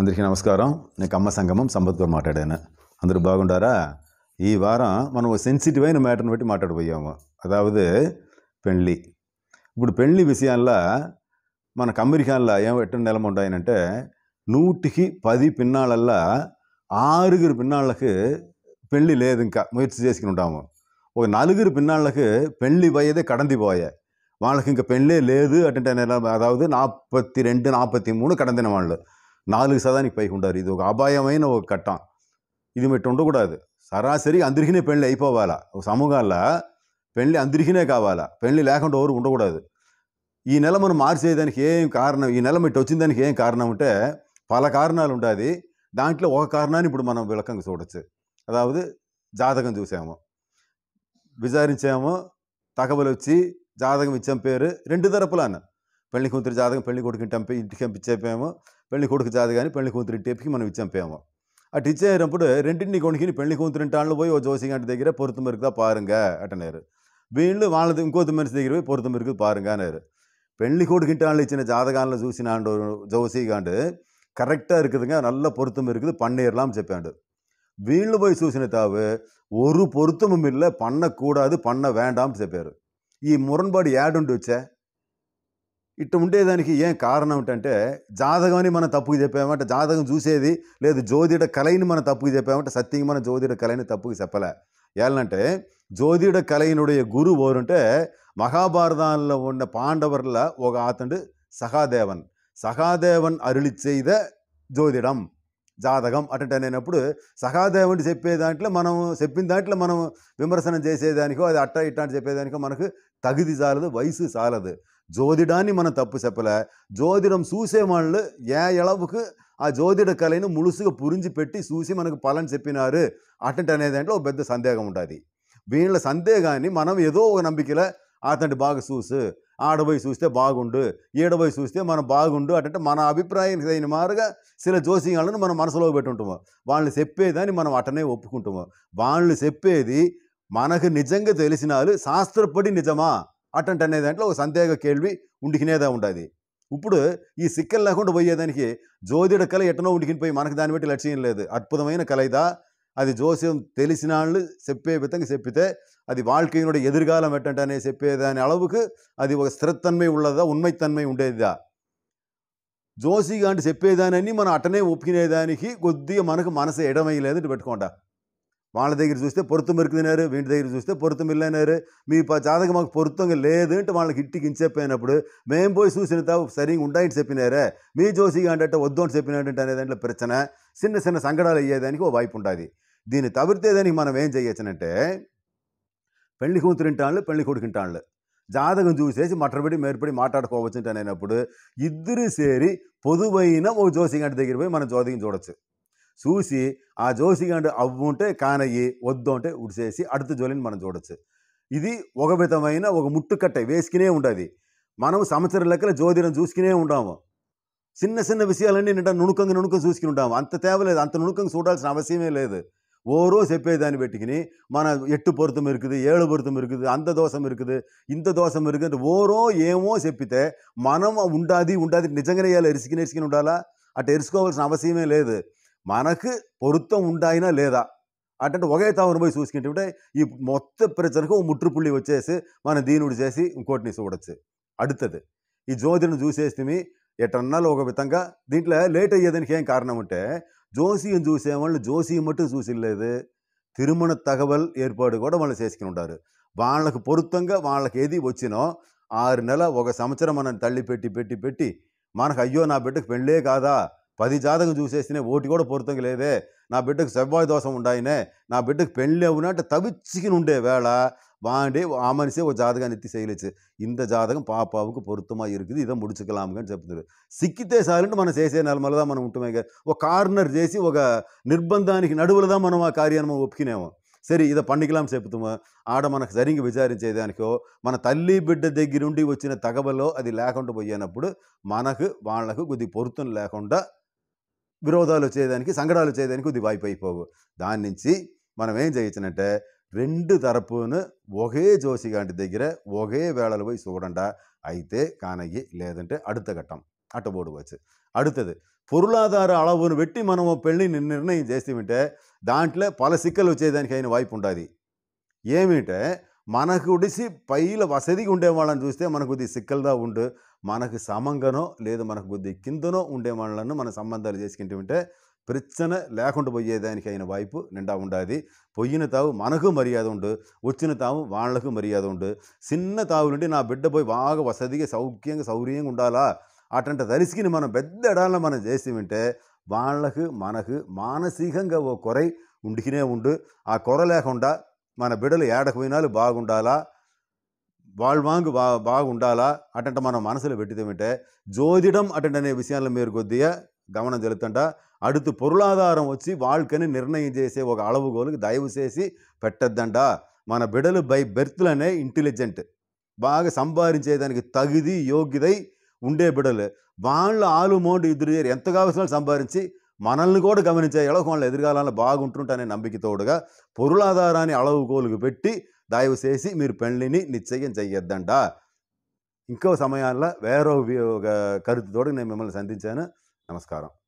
అందరికీ నమస్కారం నేను కమ్మ సంగమం సంపత్కర్ మాట్లాడాను అందరూ బాగుండారా ఈ వారం మనం ఒక సెన్సిటివ్ అయిన మ్యాటర్ని బట్టి మాట్లాడిపోయాము అదావదు పెళ్ళి ఇప్పుడు పెళ్ళి విషయాల్లో మనకు అమెరికాలో ఏం ఎట్ట నిలమ ఉంటాయనంటే నూటికి పది పిన్నాళ్ళల్లో ఆరుగురు పిన్నాళ్ళకి పెళ్ళి లేదు ఇంకా ముయற்சி చేసుకుని ఉంటాము ఒక నలుగురు పిన్నాళ్ళకి పెళ్ళి పోయేదే కడంది పోయే వాళ్ళకి ఇంకా పెళ్ళే లేదు అంటే అదావదు నాற்பத்தி రెండు నాற்பத்தி మూడు కడందిన వాళ్ళు నాలుగు సదానికి పైకి ఉండారు ఇది ఒక అపాయమైన ఒక కట్టం ఇది మెట్టు ఉండకూడదు సరాసరి అందరికీనే పెళ్ళి అయిపోవాలా ఒక సమూహాల్లో పెళ్ళి అందరికీనే కావాలా పెళ్ళి లేకుండా ఎవరు ఉండకూడదు ఈ నెల మనం మార్చేదానికి ఏం కారణం ఈ నెల మెట్టు వచ్చిన దానికి ఏం కారణం అంటే పల కారణాలు ఉంటుంది దాంట్లో ఒక కారణాన్ని ఇప్పుడు మనం విలకంగా చూడొచ్చు అదావదు జాతకం చూసాము విచారించాము తగబలు వచ్చి జాతకం ఇచ్చాం పేరు రెండు తరపులాన పెళ్లి కూతురు జాతకం పెళ్లి కొడుకుని టంపి ఇంటికి పంపించేపాము పెళ్లి కొడుకు జాతకాన్ని పెళ్లి కూతురు ఇంటికి మనం ఇచ్చాంపాము అటు ఇచ్చేటప్పుడు రెండింటిని కొనుక్కుని పెళ్లి కూతురు టాళ్ళు పోయి ఓ జోసి గంట దగ్గర పొరుతు మెరుగుదా పారుగా అంటున్నారు వీళ్ళు వాళ్ళది ఇంకోతి మనిషి దగ్గర పోయి పొరుతు మెరుగు పారుగా అన్నారు పెళ్లి కొడుకింటి వాళ్ళు ఇచ్చిన జాతకాలను చూసినాడు జోసి గాండు కరెక్டாக இருக்குதுங்க நல்ல பொருத்தம் இருக்குது பண்ணிடலாம் చెప్పాడు వీళ్ళు పోయి చూసిన తావు ஒரு பொருத்தமும் இல்லை பண்ணக்கூடாது பண்ண వేండాం చెప్పారు ఈ మురణ్బాడు యాడుండి వచ్చా ఇట్ట ఉండేదానికి ఏం కారణం ఏంటంటే జాతకమని మనం తప్పుకు చెప్పామంటే జాతకం చూసేది లేదు జ్యోతిడ కలయిని మనం తప్పుకు చెప్పామంటే సత్యంగా మనం జ్యోతిడ కలయిని తప్పుకు చెప్పలే ఏళ్ళంటే జ్యోతిడ కలయినుடைய గురు ఓరుంటే మహాభారతంలో ఉన్న పాండవర్ల ఒక అతడు సహాదేవన్ సహాదేవన్ అరుళి చేయిద జ్యోతిడం జాతకం అటంటే అనేటప్పుడు సహాదేవుడి చెప్పే దాంట్లో మనం చెప్పిన దాంట్లో మనం విమర్శనం చేసేదానికో అది అట్ట ఇట్ట అని చెప్పేదానికో మనకు తగిది చాలదు వయసు చాలదు జోదిడాన్ని మనం తప్పు చెప్పలే జోదిడం చూసే వాళ్ళు ఏ ఎళవుకు ఆ జోదిడ కళను ములుసుగా పురించి పెట్టి చూసి మనకు పలని చెప్పినారు అటంటి అనే దాంట్లో ఒక పెద్ద సందేహం ఉంటుంది వీళ్ళ సందేహాన్ని మనం ఏదో ఒక నம்பிకలో అతని బాగా చూసు ఆడబోయి చూస్తే బాగుండు ఈడబోయి చూస్తే మనం బాగుండు అంటే మన అభిప్రాయానికి అయిన మారుగా చిల జోసిగాళ్ళను మనం మనసులో పెట్టుంటాము వాళ్ళు చెప్పేదాన్ని మనం అటనే ఒప్పుకుంటాము వాళ్ళు చెప్పేది మనకు నిజంగా తెలిసినాలు శాస్త్రపడి నిజమా అటంట అనే దాంట్లో ఒక సందేహ కేள்వి ఉండికినేదా ఉండదు ఇప్పుడు ఈ సిక్కలు లేకుండా పోయేదానికి జ్యోతిడ కళ ఎట్టనో ఉండికిని పోయి మనకు దాన్ని బట్టి లక్ష్యం లేదు అద్భుతమైన కళ ఇదా అది జోస్యం తెలిసిన వాళ్ళు చెప్పే విధంగా చెప్పితే అది வாழ்க்கையினுடைய ఎదురుగాలం ఎట్టంటే అనే చెప్పేదాని అళవుకు అది ఒక స్థిరతన్మై ఉన్నదా ఉన్మైతన్మై ఉండేదా జోసిగా అంటే చెప్పేదానని మనం అట్టనే ఒప్పుకునేదానికి కొద్దిగా మనకు మనసు ఎడమయ్యలేదు పెట్టుకోండా వాళ్ళ దగ్గర చూస్తే పొరుతం మెరుకుతున్నారు వీటి దగ్గర చూస్తే పొరుతం వెళ్ళినారు మీ ప- జాతకం మాకు పొరుతంగా లేదు అంటే వాళ్ళకి ఇంటికి ఇంచెప్పినప్పుడు మేము పోయి చూసిన తావు సరిగా ఉండాయని చెప్పినారే మీ జోసిగా అంటే వద్దు అని చెప్పినట్టు అనే దాంట్లో ప్రచన చిన్న చిన్న సంకటాలు అయ్యేదానికి ఓ వైపు ఉంటుంది దీన్ని తవిరితేదానికి మనం ఏం చేయొచ్చనంటే పెళ్లి కూతురింటాళ్ళు పెళ్లి కొడుకుంటాళ్ళు జాతకం చూసేసి మట్టబడి మేర్పడి మాట్లాడుకోవచ్చు అనేటప్పుడు ఇద్దరు సేరి పొదువైన ఓ జోసిగాంటి దగ్గర పోయి మనం జోదికం చూడొచ్చు చూసి ఆ జోసిగాండు అవ్వు ఉంటే కానయ్యి వద్దు అంటే ఉడిసేసి అడుత జోలిని మనం చూడొచ్చు ఇది ఒక విధమైన ఒక ముట్టుకట్ట వేసుకునే ఉంటుంది మనం సంవత్సరం లెక్కల జ్యోతిరం చూసుకునే ఉంటాము చిన్న చిన్న విషయాలన్నీ నిండా నుణుకంగా నుణుకం చూసుకుని ఉంటాము అంత తేవలేదు అంత నుణుకంగా చూడాల్సిన అవసరమే లేదు ఓరో చెప్పేదాన్ని పెట్టుకుని మన ఎట్టు పొరుతం இருக்குது ఏಳು పొరుతం இருக்குது అంత దోషం இருக்குது ఇంత దోషం இருக்குது అంటే ఓరో ఏమో చెప్పితే మనం ఉండాది ఉండాది నిజంగానే ఇవాళ ఎరుసుకుని ఎరుసుకుని ఉండాలా అటు ఎరుసుకోవాల్సిన అవసరమే లేదు మనకు పొరుత్తం ఉండాయినా లేదా అంటే ఒకే తావును పోయి చూసుకుంటుంటే ఈ మొత్తం ప్రజలకు ముట్టుపుల్లి వచ్చేసి మన దీనుడు చేసి ఇంకోటిని చూడొచ్చు అడుతుంది ఈ జ్యోతిని చూసేస్తే ఎటన్నాలో ఒక విధంగా దీంట్లో లేట్ అయ్యేదానికి ఏం కారణం అంటే జోసియం చూసేవాళ్ళు జోసియం మట్టు చూసిలేదు తిరుమణ తగవల్ ఏర్పాటు కూడా వాళ్ళు చేసుకుని ఉంటారు వాళ్ళకు పొరుత్తంగా వాళ్ళకి ఏది వచ్చినో ఆరు నెల ఒక సంవత్సరం మనం తల్లి పెట్టి పెట్టి పెట్టి మనకు అయ్యో నా బిడ్డకు పెళ్ళే కాదా పది జాతకం చూసేస్తేనే ఓటి కూడా పొరుతంగా లేదే నా బిడ్డకు సెవ్వాయి దోషం ఉండాయినే నా బిడ్డకు పెళ్ళి అవునా అంటే తవిచ్చికిని ఉండే వేళ వాండి ఆ మనిషే ఒక జాతకాన్ని ఎత్తి చేయలేச்சு இந்த ஜாதகம் பாப்பாவுக்கு பொருத்தமாக இருக்குது இதை முடிச்சுக்கலாமுங்கன்னு చెప్తున్నారు సిక్కితే చాలంటే మనం చేసే నెలమలదా మనం ఉంటుమే కదా. ఒక కార్నర్ చేసి ఒక నిర్బంధానికి నడువులదా మనం ఆ కార్యాన్ని మనం ఒప్పుకునేమో సరే ఇదో పండికలాం చెప్తాము ఆడ మనకు సరిగ్గా విచారించేదానికో మన తల్లి బిడ్డ దగ్గరుండి వచ్చిన తగబలో అది లేకుండా పోయినప్పుడు మనకు వాళ్ళకు కొద్ది పొరుతం లేకుండా విరోధాలు వచ్చేదానికి సంగడాలు వచ్చేదానికి కొద్ది వాయిపు అయిపోవు దాని నుంచి మనం ఏం చేయొచ్చునంటే రెండు తరపును ఒకే జోసిగాంటి దగ్గర ఒకే వేళలు పోయి చూడండా అయితే కానయ్యి లేదంటే అడుత ఘట్టం అట్ట పోడుకోవచ్చు அடுத்தது పొరులాధార அளవును పెట్టి మనం పెళ్ళిని నిర్ణయం చేస్తే దాంట్లో పల సిక్కలు వచ్చేదానికి అయిన వైపు ఉంటుంది ఏమిటంటే మనకు ఉడిసి పైల వసతిగా ఉండే వాళ్ళని చూస్తే మనకు కొద్ది సిక్కలుగా ఉండు మనకు సమంగానో లేదు మనకు కొద్ది కిందనో ఉండే వాళ్ళను మన సంబంధాలు చేసుకుంటూ ఉంటే ప్రచ్చన లేకుండా పోయేదానికి అయిన వైపు నిండా ఉండాది పొయ్యిన తావు మనకు మర్యాద ఉండు వచ్చిన తావు వాళ్లకు మర్యాద ఉండు చిన్న తావు నుండి నా బిడ్డ పోయి బాగా వసతిగా సౌఖ్యంగా సౌర్యంగా ఉండాలా అటంట తరిసికిని మనం పెద్ద ఎడాలను మనం చేసి ఉంటే వాళ్ళకు మనకు మానసికంగా ఓ కొరై ఉండికినే ఉండు ఆ కొర లేకుండా మన బిడ్డలు ఏడకు పోయినాలు బాగుండాలా వాళ్ళ వాంగు బా బాగుండాలా అటంట మనం మనసులో పెట్టిదేమిటే జోదిడం అటంట అనే విషయాల్లో మీరు కొద్దిగా గమనం చెల్లుతుంట అడుతు పొరులాధారం వచ్చి వాళ్ళకని నిర్ణయం చేసే ఒక అళవుగోలుకి దయవు చేసి పెట్టద్దంట మన బిడ్డలు బై బెర్త్లనే ఇంటెలిజెంట్ బాగా సంపాదించేదానికి తగిది యోగ్యదై ఉండే బిడ్డలు వాళ్ళ ఆలు మోండి ఇద్దరు చేరి ఎంత కావాల్సిన సంపాదించి మనల్ని కూడా గమనించే ఎడకు వాళ్ళు ఎదురుగాలని బాగుంటుంటనే నమ్మికతోడుగా పొరులాధారాన్ని అళవుగోలుకు పెట్టి దయవు చేసి మీరు పెళ్ళిని నిశ్చయం చెయ్యొద్దంట ఇంకో సమయాల్లో వేరో వి- ఒక కరుతుతోడు నేను మిమ్మల్ని సంధించాను నమస్కారం